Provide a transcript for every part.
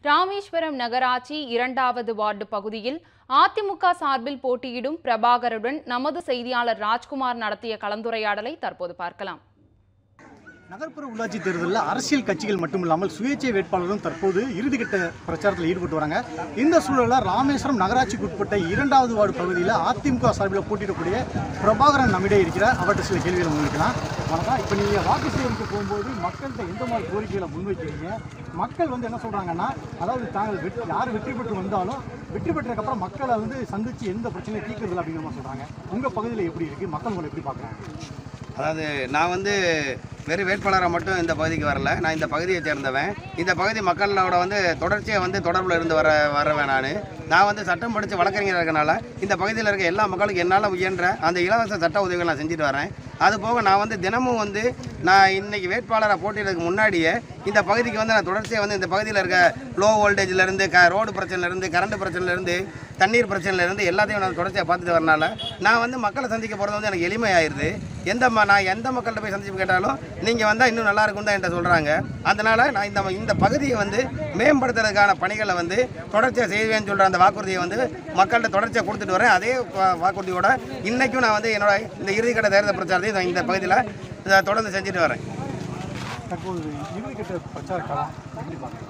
ராமேஸ்வரம் நகராட்சி இரண்டாவது வார்டு பகுதியில் அதிமுக சார்பில் போட்டியிடும் பிரபாகருடன் நமது செய்தியாளர் ராஜ்குமார் நடத்திய கலந்துரையாடலை தற்போது பார்க்கலாம் நகர்ப்புற உள்ளாட்சி தேர்தலில் அரசியல் கட்சிகள் மட்டுமில்லாமல் சுயேட்சை வேட்பாளரும் தற்போது இறுதிக்கட்ட பிரச்சாரத்தில் ஈடுபட்டு வராங்க இந்த சூழலில் ராமேஸ்வரம் நகராட்சிக்கு உட்பட்ட இரண்டாவது வார்டு பகுதியில் அதிமுக சார்பில் போட்டியிடக்கூடிய பிரபாகரன் நம்மிடையே இருக்கிறார் அவர்கிட்ட சில கேள்விகளை முன்வைக்கலாம் வணக்கம் இப்போ நீங்கள் வாக்கு சேகரிக்க போகும்போது மக்கள்கிட்ட எந்த மாதிரி கோரிக்கைகளை முன்வைக்கிறீங்க மக்கள் வந்து என்ன சொல்கிறாங்கன்னா அதாவது தாங்கள் வெற்றி யார் வெற்றி பெற்று வந்தாலும் வெற்றி பெற்றதுக்கப்புறம் மக்களை வந்து சந்தித்து எந்த பிரச்சனையும் தீர்க்கறதில்ல அப்படிங்கிற மாதிரி சொல்கிறாங்க உங்கள் பகுதியில் எப்படி இருக்குது மக்கள் உங்களை எப்படி பார்க்குறாங்க அதாவது நான் வந்து வெறும் வேட்பாளராக மட்டும் இந்த பகுதிக்கு வரல நான் இந்த பகுதியை சேர்ந்தவன் இந்த பகுதி மக்களோட வந்து தொடர்ச்சியாக வந்து தொடர்பில் இருந்து வர வரவேன் நான் நான் வந்து சட்டம் படித்து வழக்கறிஞர் இருக்கனால இந்த பகுதியில் இருக்க எல்லா மக்களுக்கும் என்னால் முயன்ற அந்த இலவச சட்ட உதவிகள் நான் செஞ்சுட்டு வரேன் அது போக நான் வந்து தினமும் வந்து நான் இன்னைக்கு வேட்பாளராக போட்டியிடறதுக்கு முன்னாடியே இந்த பகுதிக்கு வந்து நான் தொடர்ச்சியாக வந்து இந்த பகுதியில் இருக்க லோ வோல்டேஜ்லேருந்து க ரோடு பிரச்சனைலேருந்து கரண்ட் பிரச்சனைலேருந்து தண்ணீர் பிரச்சனையிலேருந்து எல்லாத்தையும் நான் தொடர்ச்சியாக பார்த்துட்டு வரனால நான் வந்து மக்களை சந்திக்க போகிறது வந்து எனக்கு எளிமையாயிருது எந்த ம நான் எந்த மக்கள்கிட்ட போய் சந்திச்சு கேட்டாலும் நீங்கள் வந்தால் இன்னும் நல்லா இருக்கும் தான் என்கிட்ட சொல்கிறாங்க அதனால் நான் இந்த இந்த பகுதியை வந்து மேம்படுத்துறதுக்கான பணிகளை வந்து தொடர்ச்சியாக செய்வேன்னு சொல்கிற அந்த வாக்குறுதியை வந்து மக்கள்கிட்ட தொடர்ச்சியாக கொடுத்துட்டு வரேன் அதே வா- வாக்குறுதியோட இன்றைக்கும் நான் வந்து என்னோட இந்த இறுதிக்கட்ட தேர்தல் பிரச்சாரத்தையும் நான் இந்த பகுதியில் இதை தொடர்ந்து செஞ்சுட்டு வரேன் தற்போது இறுதிக்கட்ட பிரச்சார காலம் எப்படி பார்க்குறீங்க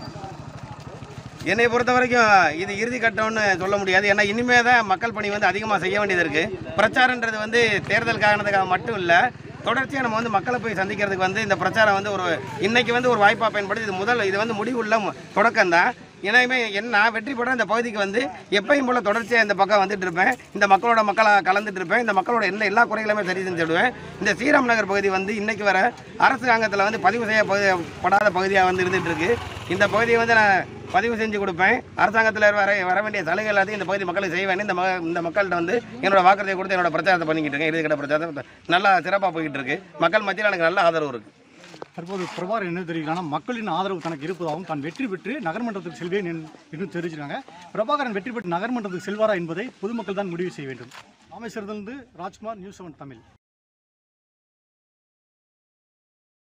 என்னை பொறுத்த வரைக்கும் இது இறுதி கட்டம்னு சொல்ல முடியாது ஏன்னா இனிமே தான் மக்கள் பணி வந்து அதிகமாக செய்ய வேண்டியது இருக்குது பிரச்சாரன்றது வந்து தேர்தல் காரணத்துக்காக மட்டும் இல்லை தொடர்ச்சியாக நம்ம வந்து மக்களை போய் சந்திக்கிறதுக்கு வந்து இந்த பிரச்சாரம் வந்து ஒரு இன்னைக்கு வந்து ஒரு வாய்ப்பாக பயன்படுது இது முதல் இது வந்து முடிவுள்ள தொடக்கம் தான் எனவே என்ன நான் வெற்றி பெற இந்த பகுதிக்கு வந்து எப்பயும் போல தொடர்ச்சியாக இந்த பக்கம் வந்துட்டு இருப்பேன் இந்த மக்களோட மக்களாக கலந்துட்டு இருப்பேன் இந்த மக்களோட என்ன எல்லா குறைகளுமே சரி செஞ்சுடுவேன் இந்த ஸ்ரீராம் நகர் பகுதி வந்து இன்னைக்கு வர அரசாங்கத்தில் வந்து பதிவு செய்யப்படாத பகுதியாக வந்து இருந்துட்டு இருக்கு இந்த பகுதியை வந்து நான் பதிவு செஞ்சு கொடுப்பேன் அரசாங்கத்தில் வர வர வேண்டிய சலுகை எல்லாத்தையும் இந்த பகுதி மக்களுக்கு செய்வேன் இந்த ம இந்த மக்கள்கிட்ட வந்து என்னோட வாக்குறுதியை கொடுத்து என்னோட பிரச்சாரத்தை பண்ணிக்கிட்டு இருக்கேன் இறுதிக்கட்ட பிரச்சாரத்தை நல்லா சிறப்பாக போய்கிட்டு இருக்கு மக்கள் மத்தியில் எனக்கு நல்ல ஆதரவு இருக்குது தற்போது பிரபாகர் என்ன தெரிவிக்கிறாங்கன்னா மக்களின் ஆதரவு தனக்கு இருப்பதாகவும் தான் வெற்றி பெற்று நகர்மன்றத்துக்கு செல்வேன் என்- என்று தெரிவிச்சிருக்காங்க பிரபாகரன் வெற்றி பெற்று நகர்மன்றத்துக்கு செல்வாரா என்பதை பொதுமக்கள் தான் முடிவு செய்ய வேண்டும் ராமேஸ்வரத்திலிருந்து ராஜ்குமார் நியூஸ் செவன் தமிழ்